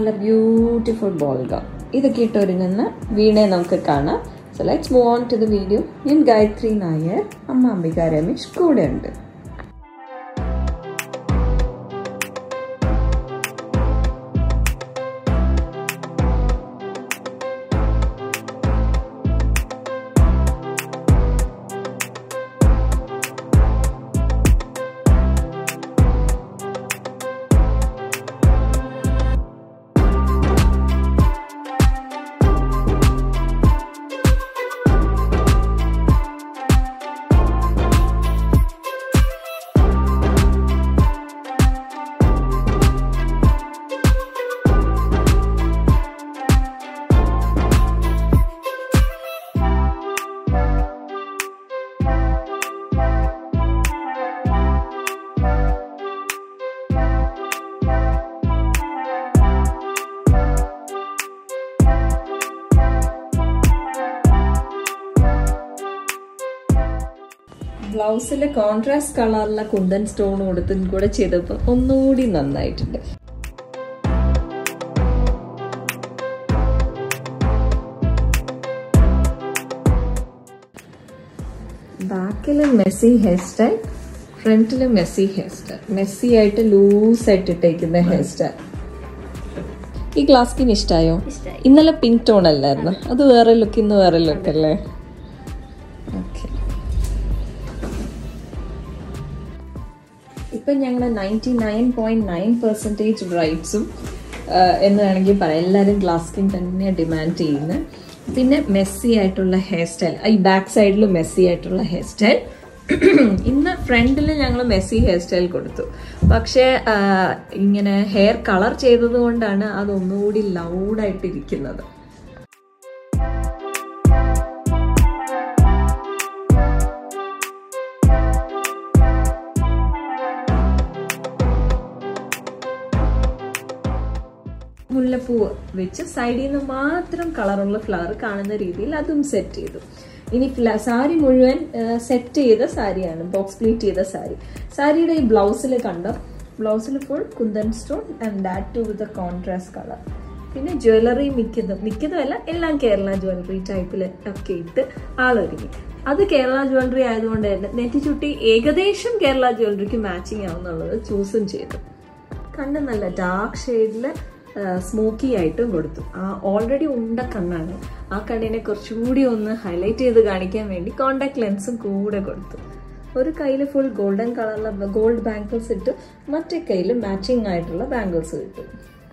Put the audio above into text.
നല്ല ബ്യൂട്ടിഫുൾ ബോൾഗ ഇതൊക്കെ ഇട്ട് ഒരുങ്ങുന്ന വീണെ നമുക്ക് കാണാം so let's move on to the video ഞാൻ ഗായത്രി നായർ അമ്മ അംബിക രമേശ് കൂടെ ഉണ്ട് ബ്ലൗസിൽ കോൺട്രാസ്റ്റ് കളറിലെ കുന്തൻ സ്റ്റോൺ കൊടുത്തും കൂടെ ചെയ്തപ്പോൾ ഒന്നുകൂടി നന്നായിട്ടുണ്ട് ബാക്കിൽ മെസ്സി ഹെയർ സ്റ്റൈൽ ഫ്രണ്ടിൽ മെസ്സി ഹെയർ സ്റ്റൈൽ മെസ്സി ആയിട്ട് ലൂസ് ആയിട്ട് ഇട്ടേക്കുന്ന ഹെയർ സ്റ്റൈൽ ഈ ഗ്ലാസ് സ്കിൻ ഇഷ്ടമായോ ഇഷ്ടായി. ഇന്നലെ പിങ്ക് ടോൺ അല്ലായിരുന്നു അത് വേറെ ലുക്ക് ഇന്ന് വേറെ ലുക്ക് അല്ലേ ഓക്കെ ഇപ്പം ഞങ്ങൾ ninety nine point nine percentage ബ്രൈറ്റ്സും എന്ന് വേണമെങ്കിൽ പറയാം എല്ലാവരും ഗ്ലാസ് സ്കിൻ തന്നെ ഡിമാൻഡ് ചെയ്യുന്നത് പിന്നെ മെസ്സി ആയിട്ടുള്ള ഹെയർ സ്റ്റൈൽ ഈ ബാക്ക് സൈഡിൽ മെസ്സി ആയിട്ടുള്ള ഹെയർ സ്റ്റൈൽ ഇന്ന് ഫ്രണ്ടിൽ ഞങ്ങൾ മെസ്സി ഹെയർ സ്റ്റൈൽ കൊടുത്തു പക്ഷേ ആ, ഇങ്ങനെ ഹെയർ കളർ ചെയ്തത് കൊണ്ടാണ് അത് ഒന്നുകൂടി ലൗഡായിട്ടിരിക്കുന്നത് മുല്ലപ്പൂവ് വെച്ച് സൈഡിൽ നിന്ന് മാത്രം കളറുള്ള ഫ്ലവർ കാണുന്ന രീതിയിൽ അതും സെറ്റ് ചെയ്തു ഇനി ഫ്ല- സാരി മുഴുവൻ സെറ്റ് ചെയ്ത സാരിയാണ് ബോക്സ് പ്ലീറ്റ് ചെയ്ത സാരി സാരിയുടെ ഈ ബ്ലൗസിൽ കണ്ടോ ബ്ലൗസിൽ full kundan stone and that too with contrast colour പിന്നെ ജ്വല്ലറി മിക്കതും മിക്കതുമല്ല എല്ലാം കേരള ജ്വല്ലറി ടൈപ്പിൽ ഒക്കെ ഇട്ട് ആളൊരുങ്ങി അത് കേരള ജ്വല്ലറി ആയതുകൊണ്ട് തന്നെ നെറ്റിച്ചുട്ടി ഏകദേശം കേരള ജ്വല്ലറിക്ക് മാച്ചിങ് ആവുന്നുള്ളത് ചൂസും ചെയ്തു കണ്ണ് നല്ല ഡാർക്ക് ഷെയ്ഡിൽ സ്മോക്കി ആയിട്ടും കൊടുത്തു ആ ഓൾറെഡി ഉണ്ട കണ്ണാണ് ആ കണ്ണിനെ കുറച്ചുകൂടി ഒന്ന് ഹൈലൈറ്റ് ചെയ്ത് കാണിക്കാൻ വേണ്ടി കോണ്ടാക്ട് ലെൻസും കൂടെ കൊടുത്തു ഒരു കയ്യിൽ ഫുൾ ഗോൾഡൻ കളറിലെ ഗോൾഡ് ബാംഗിൾസ് ഇട്ട് മറ്റേ കയ്യിൽ മാച്ചിങ് ആയിട്ടുള്ള ബാംഗിൾസ് കിട്ടും